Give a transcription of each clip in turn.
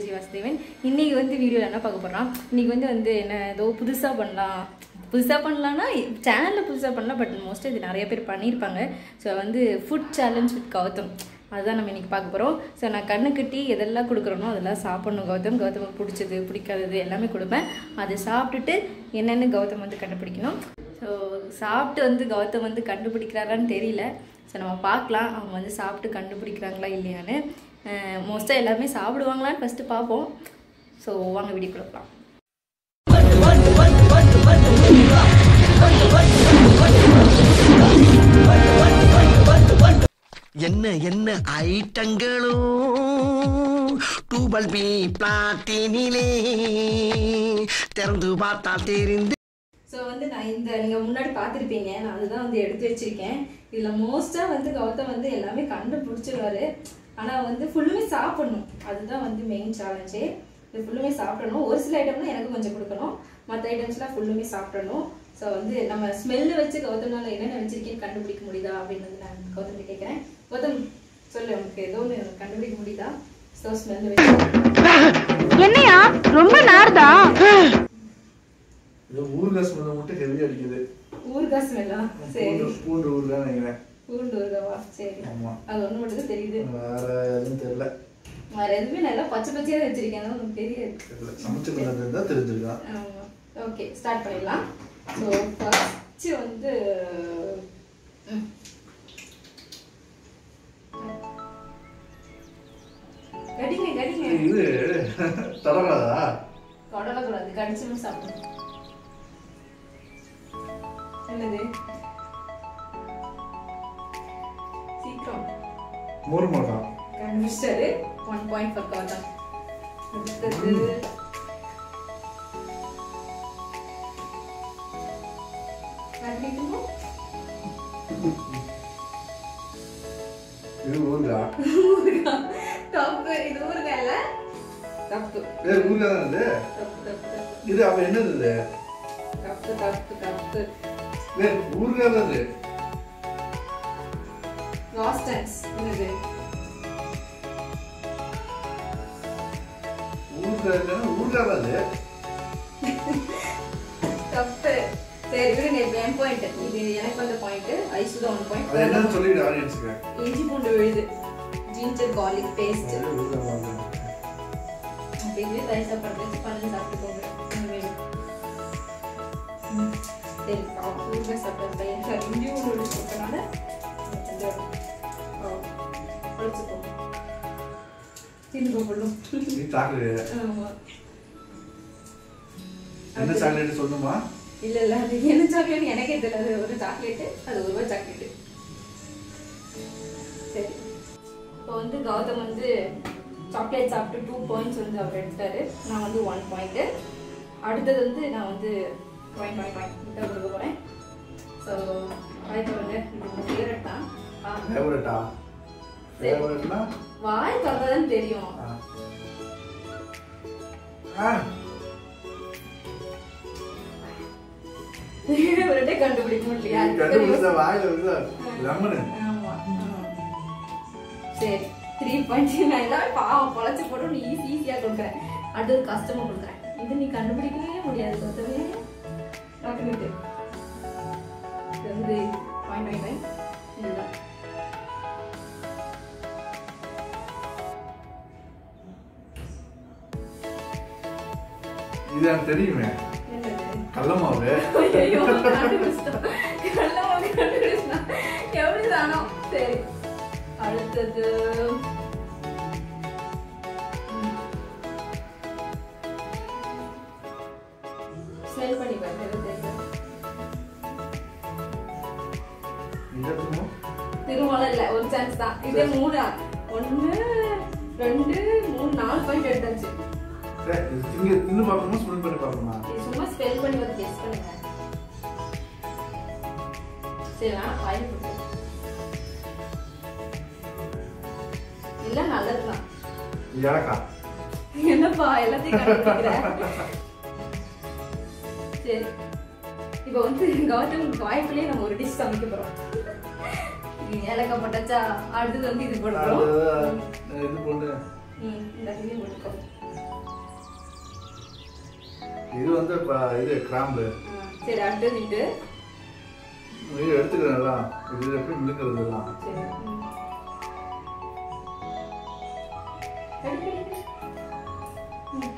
ஸ்ரீ வாசுதேவன் இன்னைக்கு வந்து வீடியோவில் என்ன பார்க்க போகிறோம் இன்னைக்கு வந்து வந்து என்ன ஏதோ புதுசாக பண்ணலாம் புதுசாக பண்ணலான்னா சேனலில் புதுசாக பண்ணலாம் பட் மோஸ்ட்டாக இது நிறைய பேர் பண்ணியிருப்பாங்க ஸோ வந்து ஃபுட் சேலஞ்ச் வித் கௌதம் அதுதான் நம்ம இன்னைக்கு பார்க்க போகிறோம் ஸோ நான் கண்ணு கட்டி எதெல்லாம் கொடுக்குறேனோ அதெல்லாம் சாப்பிடணும் கௌதம் கௌதமுக்கு பிடிச்சது பிடிக்காதது எல்லாமே கொடுப்பேன் அதை சாப்பிட்டுட்டு என்னென்னு கௌதம் வந்து கண்டுபிடிக்கணும் ஸோ சாப்பிட்டு வந்து கௌதம் வந்து கண்டுபிடிக்கிறாரான்னு தெரியல ஸோ நம்ம பார்க்கலாம் அவங்க வந்து சாப்பிட்டு கண்டுபிடிக்கிறாங்களா இல்லையான்னு மோஸ்ட்டாக எல்லாருமே சாப்பிடுவாங்களான்னு ஃபஸ்ட்டு பார்ப்போம் ஸோ வாங்க வீடியோ கொடுக்கலாம் என்ன என்ன ஐட்டங்களோ டூபல் பி பிளாட்டினிலே திறந்து பார்த்தால் தெரிந்து ஸோ வந்து நான் இந்த நீங்கள் முன்னாடி பார்த்துருப்பீங்க நான் அதுதான் வந்து எடுத்து வச்சிருக்கேன் இதில் மோஸ்ட்டாக வந்து கௌதம் வந்து எல்லாமே கண்டுபிடிச்சிருவாரு ஆனால் வந்து ஃபுல்லுமே சாப்பிடணும் அதுதான் வந்து மெயின் சேலஞ்சே இது ஃபுல்லுமே சாப்பிடணும் ஒரு சில ஐட்டம்னா எனக்கு கொஞ்சம் கொடுக்கணும் மற்ற ஐட்டம்ஸ்லாம் ஃபுல்லுமே சாப்பிடணும் ஸோ வந்து நம்ம ஸ்மெல்லு வச்சு கௌதம்னால என்னென்ன வச்சிருக்கேன்னு கண்டுபிடிக்க முடியுதா அப்படின்னு வந்து நான் கௌதம் கேட்குறேன் கௌதம் சொல்லு உனக்கு ஏதோ ஒன்று கண்டுபிடிக்க முடியுதா ஸோ ஸ்மெல்லு வச்சு என்னையா ரொம்ப நார்தா இது ஊறுகாய் ஸ்மெல்ல மட்டும் ஹெவி அடிக்குது ஊறுகாய் ஸ்மெல்லா சரி பூண்டு பூண்டு ஊறுகாய் நினைக்கிறேன் பூண்டு ஊறுகாவா சரி ஆமா அது ஒன்று மட்டும் தான் தெரியுது வேற எதுவும் தெரியல வேற எதுவுமே நல்லா பச்சை பச்சையாக வச்சிருக்கேன் அதான் உனக்கு தெரியாது தெரியல சமைச்சு பண்ணது தான் தெரிஞ்சிருக்கான் ஆமா ஓகே ஸ்டார்ட் பண்ணிடலாம் ஸோ ஃபஸ்ட்டு வந்து ம். கடிங்க கடிங்க இது தடவாதா தொடரக்கூடாது கடிச்சுன்னு சாப்பிடணும் என்னது சீக்கிரம் மோர் மாட்டான் கண்டுபிடிச்சாரு ஒன் பாயிண்ட் ஃபார் காட்டம் அடுத்தது கண்டுபிடிக்கணும் இது ஊறுகாய் ஊறுகாய். தப்பு இது ஊறுகாய் இல்ல தப்பு ஏ ஊறுகாய் தான் இது தப்பு தப்பு தப்பு இது அப்ப என்னது இது தப்பு தப்பு தப்பு ஏ ஊறுகாய் தான் இது ராஸ்டன்ஸ் என்னது ஊறுகாய் இல்லைன்னா ஊறுகாய் தான் இது தப்பு சரி விடுங்க இப்போ என் பாயிண்ட் இது எனக்கு வந்த பாயிண்ட் ஐசுதான் ஒன் அது என்னன்னு பாயிண்ட் சொல்லிடு ஆடியன்ஸுக்கு இஞ்சி பூண்டு விழுது ஜிஞ்சர் garlic பேஸ்ட் அது ஊறுகாய் வாங்க. அப்படியே தயிர் சாப்பாடு வச்சு பண்ணி சாப்பிட்டுக்கோங்க இந்த மாதிரி. ம், சரி ஊறுகாய் சாப்பிட்ட பையன் சார் இஞ்சி பூண்டு விழுது சாப்பிட்டனால கொஞ்சம் குழச்சிக்கோங்க தின்னு கொள்ளும் நீ சாக்லேட் ஆமா என்ன சாக்லேட் சொல்லணுமா இல்ல இல்ல அது என்ன சாக்லேட் எனக்கே தெரியல அது ஒரு சாக்லேட் அது ஒரு ரூபாய் சாக்லேட் சரி இப்போ வந்து கௌதம் வந்து சாக்லேட் சாப்பிட்டு டூ பாயிண்ட்ஸ் வந்து அவர் எடுத்தாரு நான் வந்து ஒன் பாயிண்ட் அடுத்தது வந்து நான் வந்து பாயிண்ட் பாயிண்ட் பாயிண்ட் கிட்ட கொடுக்க போறேன் ஸோ வாய் தொடங்க இது உங்க ஃபேவரட் தான் ஆ, ஃபேவரட்டா ஃபேவரட்னா வாய் தொடர்தான் தெரியும் ஆ ஃபேவரட்டே கண்டுபிடிக்க முடியலையா கண்டுபிடிச்ச வாயில வந்து லெமனு ஆமா ஆமா. சரி த்ரீ பாயிண்ட் நான் எல்லாமே பாவம் பொழைச்சு போட்டு நீ ஈஸி ஈஸியா கொடுக்குறேன் அடுத்தது கஷ்டமா கொடுக்குறேன் இது நீ கண்டுபிடிக்கவே முடியாது கொத்தவே டாக்குமெண்ட் இது வந்து பாயிண்ட் பாயிண்ட் பாயிண்ட் இதுதான் இது எனக்கு தெரியுமே என்னது கடல மாவு ஐயோ கண்டுபிடிச்சிட்டோம் கள்ளமாக கண்டுபிடிச்சிட்டோம் எப்படி தானோ சரி அடுத்தது ஸ்மெல் பண்ணி பாருங்க எதுவும் தெரியல இந்த இடத்துக்கு திருமணம் இல்ல ஒரு சான்ஸ் தான் இதே மூணு ஒண்ணு ரெண்டு மூணு நாலு பாயிண்ட் எடுத்தாச்சு சரி, இது திங்க தின்னு பார்க்கணுமா ஸ்மெல் பண்ணி பார்க்கணுமா இது சும்மா ஸ்பெல் பண்ணி வந்து கெஸ் பண்ணுங்க சரி நான் வாயில் போட்டு இல்ல நல்லதுதான் இது ஏலக்காய் என்னப்பா எல்லாத்தையும் கண்டுபிடிக்கிற சரி இப்போ வந்து கௌதம் வாய்ப்புலயே நம்ம ஒரு டிஷ் சமைக்க போறோம் இது ஏலக்காய் போட்டாச்சா அடுத்தது வந்து இது போடுறோம் அது இது பொண்ணு ம் இந்த இது போட்டுக்கோ இது வந்து ப- இது கிராம்பு ஆ, சரி அடுத்தது இது இது எடுத்துக்கிறேன் எல்லாம் இது எப்படி மிளுங்கிறது எல்லாம் சரி ம். எடு, எடு, எடு. ம்.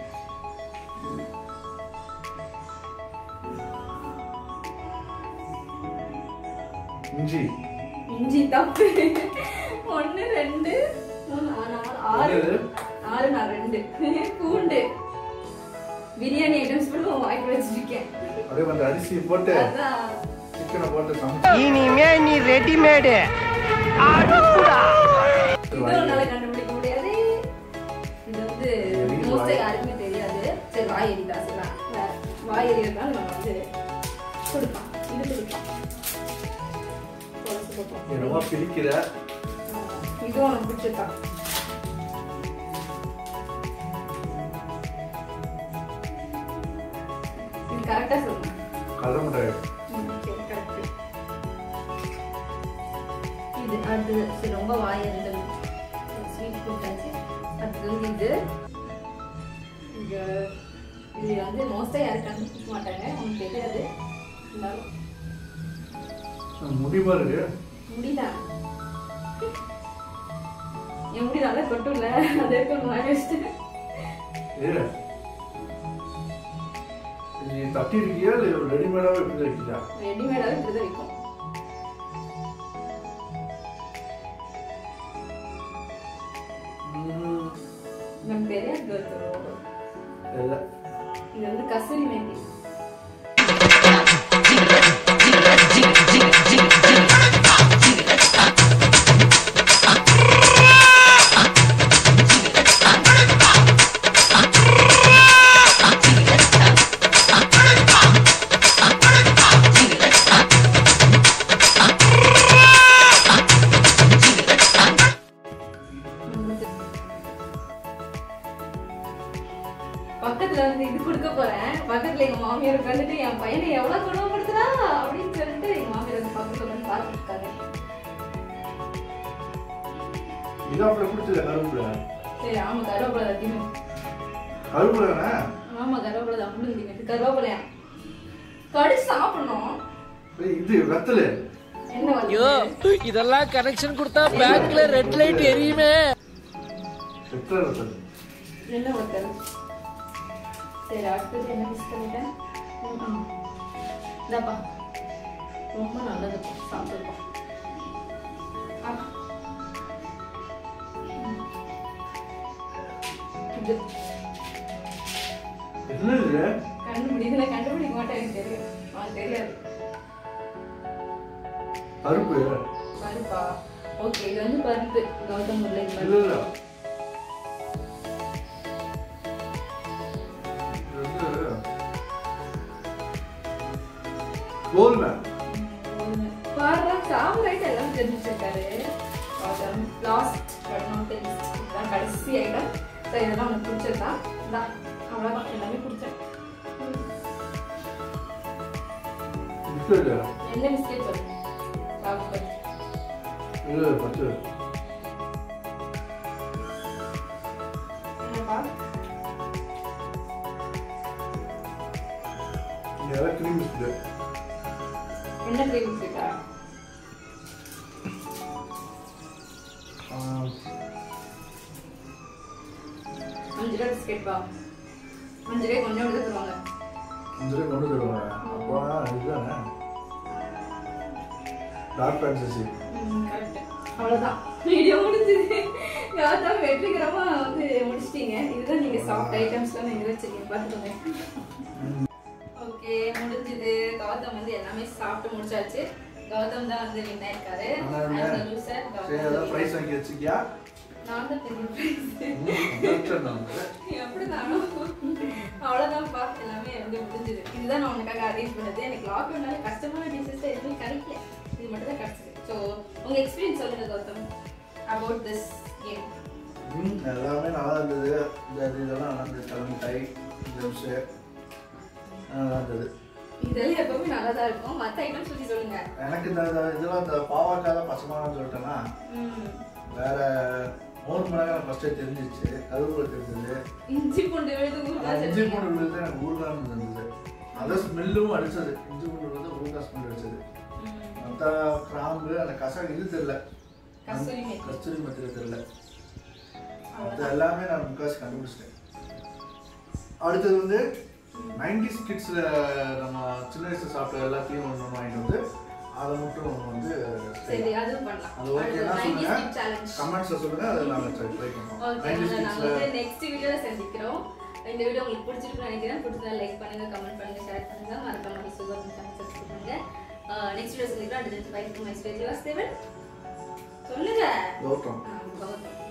இஞ்சி இஞ்சி தப்பு ஒன்று ரெண்டு மூணு நாலு ஆறு என்னது? ஆறு நான் ரெண்டு பூண்டு பிரியாணி ஐட்டம்ஸ் கூட வாய்ப்பு வச்சிருக்கேன் அப்படியே கொஞ்சம் அரிசி போட்டு அதான் சிக்கனை போட்டு சமைச்சு இனிமே நீ ரெடிமேடு இது உன்னால கண்டுபிடிக்க முடியாது இது வந்து எரியுது மோஸ்டா வாய். யாருக்குமே தெரியாது சரி வாய் எரிதா சொல்லலாம் வே- வாய் எரியறதால நம்ம வந்து கொடுப்போம் இது கொடுப்போம் பொரிச்சு கொடுப்போம். என்னமோ பிரிக்கிற ஆமா. இதுவும் உனக்கு பிடிச்சிருக்கான் இது கரெக்டா சொல்லணும் கடலை மிட்டாய் ம், சரி, correct. இது அடுத்தது சரி ரொம்ப வாய் இருந்தது ஸ்வீட் கொடுத்தாச்சு அடுத்தது வந்து இது இங்க இது வந்து மோஸ்ட்டாக யாரும் கண்டுபிடிக்க மாட்டாங்க உங்களுக்கு தெரியாது இருந்தாலும் முடி மாதிரி இருக்கு முடிதான் என் முடி நல்லா கொட்டும்ல அது இருக்க வாய் வச்சுட்டு ஏ நீ தட்டி இருக்கியா இல்லை ரெடிமேடாவே இப்படி இருக்கியா ரெடிமேடாகவே இப்படி தான் இருக்கும் ம், நம்ம தெரியாது இல்ல இது வந்து கஸ்தூரி மேத்தி பக்கத்துல வந்து இது கொடுக்க போறேன் பக்கத்துல எங்க மாமியார் உட்காந்துட்டு என் பையனை எவ்வளவு குணப்படுத்துறா அப்படின்னு சொல்லிட்டு எங்க மாமியார் வந்து பக்கத்துல வந்து பார்த்துட்டு இருக்காங்க இது அப்படி பிடிச்சது கருவேப்பிலை சரி ஆமா கருவேப்பிலை தான் தின்னும் கருவேப்பிலை தானே ஆமா கருவேப்பிலை தான் முள்ளு தின்னு கருவேப்பிலையா கடிச்சு சாப்பிடணும் ஏய், இது வெத்தலை என்ன ஐயோ வந்து இதெல்லாம் கனெக்ஷன் கொடுத்தா பேங்க்ல ரெட் லைட் எரியுமே வெத்தலை வெத்தலை என்ன வத்தல் சரி அடுத்தது என்ன மிஸ் பண்ணிட்டேன் ம், ஆ. இந்தாப்பா ரொம்ப நல்லது சாப்பிடுப்பா ஆ. ம். இது என்ன இது கண்டுபிடி இதுல கண்டுபிடிக்க மாட்டேன் எனக்கு தெரியும் அவனுக்கு தெரியாது பருப்பு பருப்பா ஓகே இது வந்து பருப்பு கௌதம் உருளை இல்ல பருப்பு இல்ல இது வந்து கோதுமை பாருடா சாப்பிட்றாயிட்டு எல்லாம் தெரிஞ்சு வச்சிருக்காரு லாஸ்ட் பட் நாட் லீஸ்ட் இதுதான் கடைசி ஐட்டம் ஸோ இதெல்லாம் உனக்கு பிடிச்சிருக்கா இந்தா அவ்வளோதான் எல்லாமே பிடிச்சேன் பிஸ்கட் என்ன பிஸ்கெட் சொல்லு சாப்பிட்டு இது பத்து என்னப்பா இதெல்லாம் கிரீம் பிஸ்கட் என்ன கிரேவி பிஸ்கெட்டா அஞ்சு ரூபா பிஸ்கெட் பா அஞ்சு ரூபாய் கொஞ்சம் விட தருவாங்க இந்த ரூபாய் கொண்டு தருவாங்க அப்பா இதுதானே டார்க் ஃபேன்டசி ம், correct. அவ்வளவுதான் வீடியோ முடிஞ்சது கௌதம் வெற்றிகரமா வந்து முடிச்சிட்டீங்க இதுதான் நீங்க சாப்பிட்ட ஐட்டம்ஸ்லாம் நீங்க வச்சிருக்கீங்க பார்த்துக்கோங்க ஓகே முடிஞ்சது கௌதம் வந்து எல்லாமே சாப்பிட்டு முடிச்சாச்சு கௌதம் தான் வந்து வின் ஆயிருக்காரு ஆனா என்ன? And the loser சரி கௌதம் ஏதாவது ப்ரைஸ் வாங்கி வச்சுக்கியா நான் தான் தெரியும் prize. ம், நான் எப்படிதானோ அவ்வளவுதான்ப்பா எல்லாமே வந்து முடிஞ்சது இதுதான் நான் உனக்காக அரேஞ்ச் பண்ணது எனக்கு லாக்டவுனால கஷ்டமான டிஷஸ் எதுவுமே கிடைக்கல இது மட்டும் தான் கிடைச்சது ஸோ உங்க எக்ஸ்பீரியன்ஸ் சொல்லுங்க கௌதம் அபவுட் திஸ் கேம் ம், எல்லாமே நல்லா இருந்தது இந்த இது இதெல்லாம் நல்லா இருந்தது தலைமுட்டாய் ஜூஸு நல்லா இருந்தது இதெல்லாம் எப்பவுமே நல்லா தான் இருக்கும் மற்ற ஐட்டம் சொல்லி சொல்லுங்க எனக்கு இந்த இந்த இதெல்லாம் இந்த பாவாக்காய் தான் பச்சைமானு சொல்லிட்டேன்னா ம் வேற மோர் மிளகா ஃபர்ஸ்டே தெரிஞ்சிச்சு கருவேப்பிலை தெரிஞ்சது இஞ்சி பூண்டு விழுது ஊறுகாய் இஞ்சி சட்னி. பூண்டு விழுது எனக்கு ஊறுகான்னு இருந்தது அதை ஸ்மெல்லும் அடிச்சது இஞ்சி பூண்டு விழுது ஊறுகாய் ஸ்மெல் அடிச்சது ம். மற்ற கிராம்பு அந்த கசா இது தெரியல கஸ்தூரி மேத்தி. கஸ்தூரி மெத்தில் தெரியல அது எல்லாமே நான் முக்காசி கண்டுபிடிச்சிட்டேன் அடுத்தது வந்து நைன்டிஸ் கிட்ஸில் நம்ம சின்ன வயசுல சாப்பிட்ட எல்லாத்தையும் ஒன்று ஒன்று வாங்கிட்டு வந்து அதை மட்டும் வந்து சரி அதுவும் பண்ணலாம் அது ஓகேனா அடுத்து 90s சொல்லுங்க kid challenge. கமெண்ட்ஸ்ல சொல்லுங்க அதை நாங்கள் ட்ரை பண்ணுவோம் ஓகே நைன்டிஸ் நாங்கள் வந்து கிட்ஸில் நெக்ஸ்ட் வீடியோல சந்திக்கிறோம் இந்த வீடியோ உங்களுக்கு பிடிச்சிருக்குன்னு நினைக்கிறேன் பிடிச்சதா லைக் பண்ணுங்க கமெண்ட் பண்ணுங்க ஷேர் பண்ணுங்க மறக்காம சுகர் சேனல் சப்ஸ்கிரைப் பண்ணுங்க நெக்ஸ்ட் வீடியோ சந்திக்கிறோம் அடுத்து பை மை ஸ்டேஜ் வாஸ் தேவன் சொல்லுங்க கௌதம் ஆ, கௌதம்